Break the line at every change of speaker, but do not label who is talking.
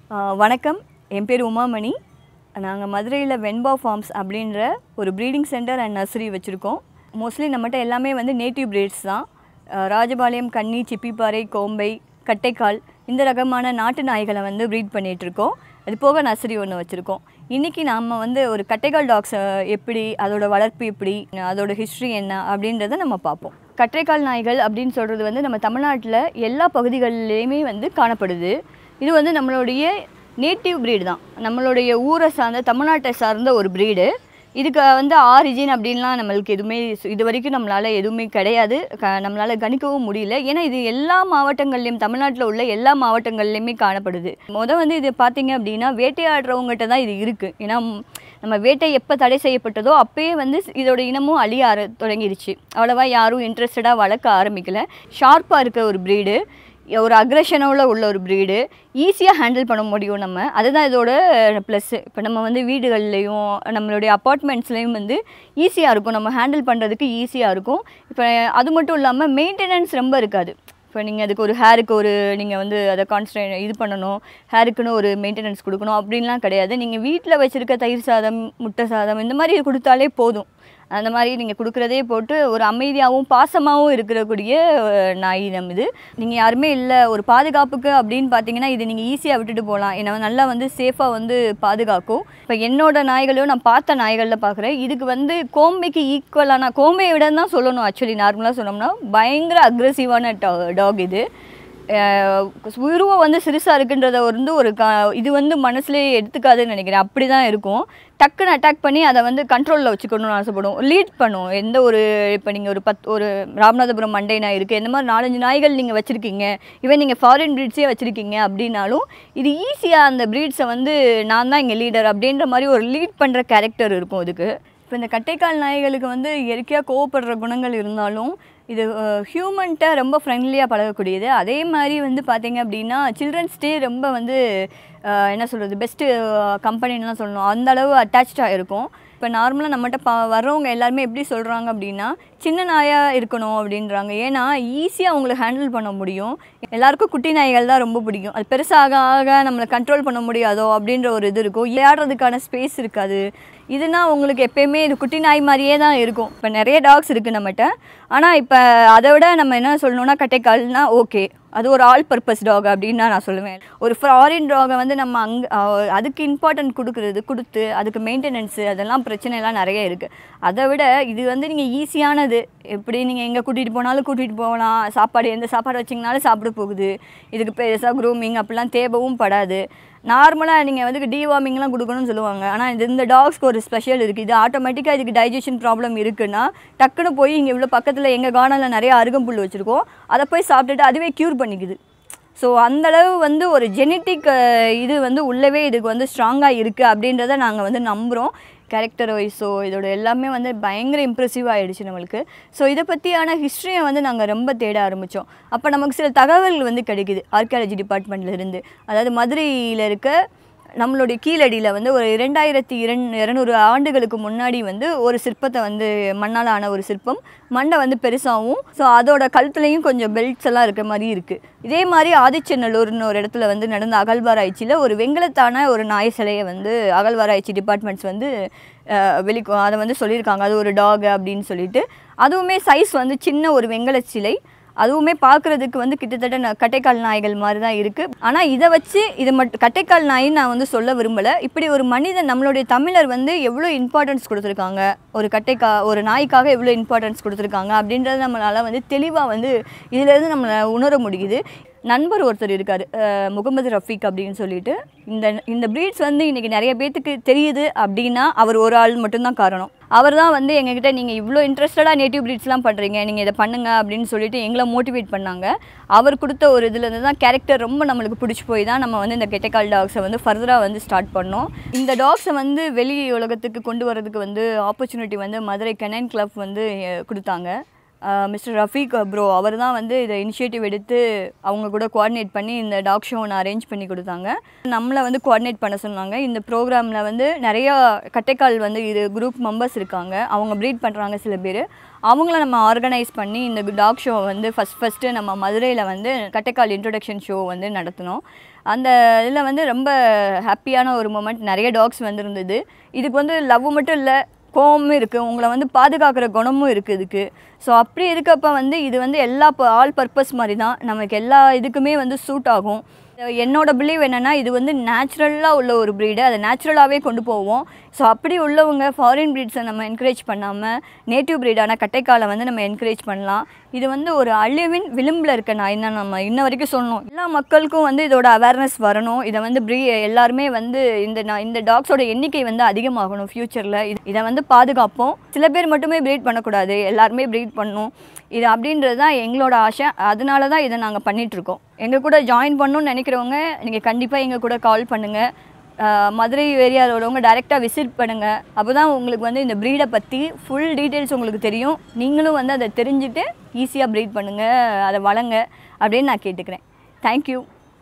ஆஹ் வணக்கம் என் பேர் உமாமணி நாங்கள் மதுரையில் வெண்பா ஃபார்ம்ஸ் அப்படின்ற ஒரு ப்ரீடிங் சென்டர் அண்ட் நர்சரி வச்சுருக்கோம் மோஸ்ட்லி நம்மகிட்ட எல்லாமே வந்து நேட்டிவ் பிரீட்ஸ் தான் ஆஹ் ராஜபாளையம் கன்னி சிப்பிப்பாறை கோம்பை கட்டைக்கால் இந்த ரகமான நாட்டு நாய்களை வந்து ப்ரீட் பண்ணிகிட்ருக்கோம் அது போக நர்சரி ஒன்று வச்சுருக்கோம் இன்றைக்கி நாம் வந்து ஒரு கட்டைக்கால் டாக்ஸை எப்படி அதோட வளர்ப்பு எப்படி அதோட ஹிஸ்ட்ரி என்ன அப்படின்றத நம்ம பார்ப்போம் கட்டைக்கால் நாய்கள் அப்படின்னு சொல்கிறது வந்து நம்ம தமிழ்நாட்டில் எல்லா பகுதிகளிலையுமே வந்து காணப்படுது இது வந்து நம்மளுடைய நேட்டிவ் breed தான் நம்மளுடைய ஊரை சார்ந்த தமிழ்நாட்டை சார்ந்த ஒரு breed இதுக்கு வந்து ஆரிஜின் அப்படின்லாம் நம்மளுக்கு எதுவுமே சு- இது வரைக்கும் நம்மளால் எதுவுமே கிடையாது க நம்மளால் கணிக்கவும் முடியல ஏன்னா இது எல்லா மாவட்டங்கள்லையும் தமிழ்நாட்டில் உள்ள எல்லா மாவட்டங்கள்லையுமே காணப்படுது முத வந்து இது பார்த்தீங்க அப்படின்னா வேட்டையாடுறவங்ககிட்ட தான் இது இருக்குது ஏன்னா ம், நம்ம வேட்டை எப்போ தடை செய்யப்பட்டதோ அப்பயே வந்து ஸ்- இதோட இனமும் அழிய ஆர தொடங்கிருச்சு அவ்வளோவா யாரும் இன்ட்ரெஸ்டடாக வளர்க்க ஆரம்பிக்கல ஷார்ப்பாக இருக்க ஒரு ப்ரீடு ஒரு அக்ரெஷனோட உள்ள ஒரு ப்ரீடு ஈஸியாக ஹேண்டில் பண்ண முடியும் நம்ம அதுதான் இதோட ப்ளஸ்ஸு இப்போ நம்ம வந்து வீடுகள்லையும் நம்மளுடைய அப்பார்ட்மெண்ட்ஸ்லேயும் வந்து ஈஸியாக இருக்கும் நம்ம ஹேண்டில் பண்ணுறதுக்கு ஈஸியாக இருக்கும் இப்போ அது மட்டும் இல்லாமல் மெயின்டெனன்ஸ் ரொம்ப இருக்காது இப்போ நீங்கள் அதுக்கு ஒரு ஹேருக்கு ஒரு நீங்கள் வந்து அதை கான்ஸ்டன்ட் இது பண்ணணும் ஹேருக்குன்னு ஒரு மெயின்டெனன்ஸ் கொடுக்கணும் அப்படின்லாம் கிடையாது நீங்கள் வீட்டில் வச்சுருக்க தயிர் சாதம் முட்டை சாதம் இந்த மாதிரி கொடுத்தாலே போதும் அந்த மாதிரி நீங்கள் கொடுக்குறதே போட்டு ஒரு அமைதியாகவும் பாசமாகவும் இருக்கக்கூடிய அஹ், நாய் இனம் இது நீங்கள் யாருமே இல்லை ஒரு பாதுகாப்புக்கு அப்படின்னு பார்த்தீங்கன்னா இது நீங்கள் ஈஸியாக விட்டுட்டு போகலாம் ஏன்னா நல்லா வந்து சேஃபாக வந்து பாதுகாக்கும் இப்போ என்னோட நாய்களையும் நான் பார்த்த நாய்களில் பார்க்குறேன் இதுக்கு வந்து கோம்பைக்கு ஈக்குவலான கோம்பையை விட தான் சொல்லணும் ஆக்சுவலி நார்மலாக சொன்னோம்னா பயங்கர அக்ரெசிவான டாக் இது அஹ் உருவம் வந்து சிறுசாக இருக்குன்றத வந்து ஒரு க இது வந்து மனசுலேயே எடுத்துக்காதுன்னு நினைக்கிறேன் அப்படி தான் இருக்கும் டக்குன்னு அட்டாக் பண்ணி அதை வந்து கண்ட்ரோலில் வச்சுக்கணும்னு ஆசைப்படும் லீட் பண்ணும் எந்த ஒரு இப்போ நீங்கள் ஒரு பத் ஒரு ராமநாதபுரம் மண்டை நாய் இருக்குது இந்த மாதிரி நாலஞ்சு நாய்கள் நீங்கள் வச்சுருக்கீங்க இவன் நீங்கள் ஃபாரின் ப்ரீட்ஸே வச்சுருக்கீங்க அப்படின்னாலும் இது ஈஸியாக அந்த ப்ரீட்ஸை வந்து நான் தான் இங்கே லீடர் அப்படின்ற மாதிரி ஒரு லீட் பண்ணுற கேரக்டர் இருக்கும் இதுக்கு இப்போ இந்த கட்டைக்கால் நாய்களுக்கு வந்து இயற்கையாக கோவப்படுற குணங்கள் இருந்தாலும் இது ஹியூமன்கிட்ட ரொம்ப ஃப்ரெண்ட்லியாக பழகக்கூடியது அதே மாதிரி வந்து பார்த்தீங்க அப்படின்னா சில்ட்ரன்ஸ் டே ரொம்ப வந்து அஹ், என்ன சொல்கிறது பெஸ்ட்டு கம்பெனின்னு தான் சொல்லணும் அந்த அளவு அட்டாச்சாக இருக்கும் இப்போ நார்மலாக நம்மகிட்ட பா வர்றவங்க எல்லாருமே எப்படி சொல்கிறாங்க அப்படின்னா சின்ன நாயாக இருக்கணும் அப்படின்றாங்க ஏன்னா ஈஸியாக அவங்கள ஹேண்டில் பண்ண முடியும் எல்லாருக்கும் குட்டி நாய்கள் தான் ரொம்ப பிடிக்கும் அது பெருசாக ஆக நம்மளை கண்ட்ரோல் பண்ண முடியாதோ அப்படின்ற ஒரு இது இருக்கும் விளையாடுறதுக்கான ஸ்பேஸ் இருக்காது இதுனா உங்களுக்கு எப்பயுமே இது குட்டி நாய் மாதிரியே தான் இருக்கும் இப்போ நிறைய டாக்ஸ் இருக்குது நம்மகிட்ட ஆனால் இப்போ அதை விட நம்ம என்ன சொல்லணும்னா கட்டைக்கால்னா ஓகே அது ஒரு ஆல் பர்பஸ் டாக் அப்படின்னு தான் நான் சொல்லுவேன் ஒரு ஃபாரின் டாகை வந்து நம்ம அங்கே அதுக்கு இம்பார்ட்டன்ட் கொடுக்குறது கொடுத்து அதுக்கு மெயின்டெனன்ஸு அதெல்லாம் பிரச்சனைலாம் நிறைய இருக்குது அதை விட இது வந்து நீங்கள் ஈஸியானது எப்படி நீங்கள் எங்கே கூட்டிகிட்டு போனாலும் கூட்டிகிட்டு போகலாம் சாப்பாடு எந்த சாப்பாடு வச்சிங்கனாலும் சாப்பிட போகுது இதுக்கு பெருசாக க்ரூமிங் அப்படிலாம் தேவைவும் படாது நார்மலாக நீங்கள் வந்து டிவார்மிங்லாம் கொடுக்கணும்னு சொல்லுவாங்க ஆனால் இது இந்த டாக்ஸ்க்கு ஒரு ஸ்பெஷல் இருக்குது இது ஆட்டோமேட்டிக்காக இதுக்கு டைஜஷன் ப்ராப்ளம் இருக்குன்னா டக்குன்னு போய் இங்கே இவ்வளோ பக்கத்தில் எங்கள் கார்டனில் நிறைய அருகம்புல் வச்சுருக்கோம் அதை போய் சாப்பிட்டுட்டு அதுவே க்யூர் பண்ணிக்குது ஸோ அந்தளவு வந்து ஒரு ஜெனட்டிக் இது வந்து உள்ளவே இதுக்கு வந்து ஸ்ட்ராங்காக இருக்குது அப்படின்றத நாங்கள் வந்து நம்புகிறோம் கேரக்டர் வைஸோ இதோட எல்லாமே வந்து பயங்கர இம்ப்ரெசிவ் ஆகிடுச்சு நம்மளுக்கு ஸோ இதை பற்றியான ஹிஸ்ட்ரியை வந்து நாங்கள் ரொம்ப தேட ஆரம்பித்தோம் அப்போ நமக்கு சில தகவல்கள் வந்து கிடைக்குது ஆர்கியாலஜி டிபார்ட்மெண்ட்ல இருந்து அதாவது மதுரையில் இருக்க நம்மளுடைய கீழடியில் வந்து ஒரு இரண்டாயிரத்தி இரண் இரநூறு ஆண்டுகளுக்கு முன்னாடி வந்து ஒரு சிற்பத்தை வந்து மண்ணால் ஆன ஒரு சிற்பம் மண்டை வந்து பெருசாகவும் ஸோ அதோட கழுத்துலையும் கொஞ்சம் பெல்ட்ஸ் எல்லாம் இருக்க மாதிரி இருக்குது இதே மாதிரி ஆதிச்சநல்லூர்னு ஒரு இடத்துல வந்து நடந்த அகழ்வாராய்ச்சியில் ஒரு வெங்கலத்தான ஒரு நாய் சிலையை வந்து அகழ்வாராய்ச்சி டிபார்ட்மெண்ட்ஸ் வந்து அஹ், வெளி அதை வந்து சொல்லியிருக்காங்க அது ஒரு டாக் அப்படின்னு சொல்லிட்டு அதுவுமே சைஸ் வந்து சின்ன ஒரு வெங்கல சிலை அதுவுமே பார்க்குறதுக்கு வந்து கிட்டத்தட்ட ந- கட்டைக்கால் நாய்கள் மாதிரி தான் இருக்குது ஆனால் இதை வச்சு இதை மட்டும் கட்டைக்கால் நாயின்னு நான் வந்து சொல்ல விரும்பலை இப்படி ஒரு மனிதன் நம்மளுடைய தமிழர் வந்து எவ்வளோ இம்பார்ட்டன்ஸ் கொடுத்துருக்காங்க ஒரு கட்டைக்கா ஒரு நாய்க்காக எவ்வளோ இம்பார்ட்டன்ஸ் கொடுத்துருக்காங்க அப்படின்றத நம்மளால் வந்து தெளிவாக வந்து இதிலேருந்து நம்மளை உணர முடியுது நண்பர் ஒருத்தர் இருக்கார் முகமது ரஃபீக் அப்படின்னு சொல்லிட்டு இந்த இந்த ப்ரீட்ஸ் வந்து இன்றைக்கி நிறைய பேர்த்துக்கு தெரியுது அப்படின்னா அவர் ஒரு ஆள் மட்டும்தான் காரணம் அவர் தான் வந்து எங்ககிட்ட நீங்கள் இவ்வளோ இன்ட்ரெஸ்டடாக நேட்டிவ் ப்ரீட்ஸ்லாம் பண்ணுறீங்க நீங்கள் இதை பண்ணுங்க அப்படின்னு சொல்லிட்டு எங்களை மோட்டிவேட் பண்ணாங்க அவர் கொடுத்த ஒரு இதுலேருந்து தான் கேரக்டர் ரொம்ப நம்மளுக்கு பிடிச்சி போய் தான் நம்ம வந்து இந்த கெட்டக்கால் டாக்ஸை வந்து ஃபர்தராக வந்து ஸ்டார்ட் பண்ணோம் இந்த டாக்ஸை வந்து வெளி உலகத்துக்கு கொண்டு வரதுக்கு வந்து ஆப்பர்ச்சுனிட்டி வந்து மதுரை கெனைன் கிளப் வந்து அஹ், கொடுத்தாங்க மிஸ்டர் ரஃபீக் ப்ரோ அவர் தான் வந்து இதை இனிஷியேட்டிவ் எடுத்து அவங்க கூட கோஆர்டினேட் பண்ணி இந்த டாக் ஷோ ஒன்று அரேஞ்ச் பண்ணி கொடுத்தாங்க நம்மளை வந்து கோஆர்டினேட் பண்ண சொன்னாங்க இந்த ப்ரோக்ராமில் வந்து நிறையா கட்டைக்கால் வந்து இது குரூப் மெம்பர்ஸ் இருக்காங்க அவங்க ப்ரீட் பண்ணுறாங்க சில பேர் அவங்கள நம்ம ஆர்கனைஸ் பண்ணி இந்த டாக் ஷோ வந்து ஃபஸ்ட் ஃபஸ்ட்டு நம்ம மதுரையில் வந்து கட்டைக்கால் இன்ட்ரொடக்ஷன் ஷோ வந்து நடத்தினோம் அந்த இதில் வந்து ரொம்ப ஹாப்பியான ஒரு மூமெண்ட் நிறைய டாக்ஸ் வந்திருந்தது இதுக்கு வந்து லவ் மட்டும் இல்லை கோவமும் இருக்குது உங்களை வந்து பாதுகாக்கிற குணமும் இருக்குது இதுக்கு ஸோ அப்படி இருக்கப்ப வந்து இது வந்து எல்லா ஆல் பர்பஸ் மாதிரி தான் நமக்கு எல்லா இதுக்குமே வந்து சூட் ஆகும் என்னோட பிலீவ் என்னென்னா இது வந்து நேச்சுரலாக உள்ள ஒரு ப்ரீடு அதை நேச்சுரலாகவே கொண்டு போவோம் ஸோ அப்படி உள்ளவங்க ஃபாரின் ப்ரீட்ஸை நம்ம என்கரேஜ் பண்ணாமல் நேட்டிவ் ப்ரீடான கட்டைக்காலை வந்து நம்ம என்கரேஜ் பண்ணலாம் இது வந்து ஒரு அழிவின் விளிம்பில் இருக்க நாய் தான் நம்ம இன்ன வரைக்கும் சொல்லணும் எல்லா மக்களுக்கும் வந்து இதோட அவேர்னஸ் வரணும் இதை வந்து ப்ரீ எல்லாருமே வந்து இந்த நா- இந்த டாக்ஸோட எண்ணிக்கை வந்து அதிகமாகணும் ஃப்யூச்சரில் இதை வந்து பாதுகாப்போம் சில பேர் மட்டுமே ப்ரீட் பண்ணக்கூடாது எல்லாருமே ப்ரீட் பண்ணணும் இது அப்படின்றது தான் எங்களோட ஆசை அதனால தான் இதை நாங்கள் பண்ணிகிட்ருக்கோம் எங்கள் கூட ஜாயின் பண்ணணும்னு நினைக்கிறவங்க நீங்கள் கண்டிப்பாக எங்கள் கூட கால் பண்ணுங்கள் ஆஹ் மதுரை ஏரியாவில் உள்ளவங்க டைரெக்டாக விசிட் பண்ணுங்கள் அப்போ தான் உங்களுக்கு வந்து இந்த ப்ரீடை பற்றி ஃபுல் டீட்டெயில்ஸ் உங்களுக்கு தெரியும் நீங்களும் வந்து அதை தெரிஞ்சுட்டு ஈஸியாக ப்ரீட் பண்ணுங்கள் அதை வளங்க அப்படின்னு நான் கேட்டுக்கிறேன் தேங்க்யூ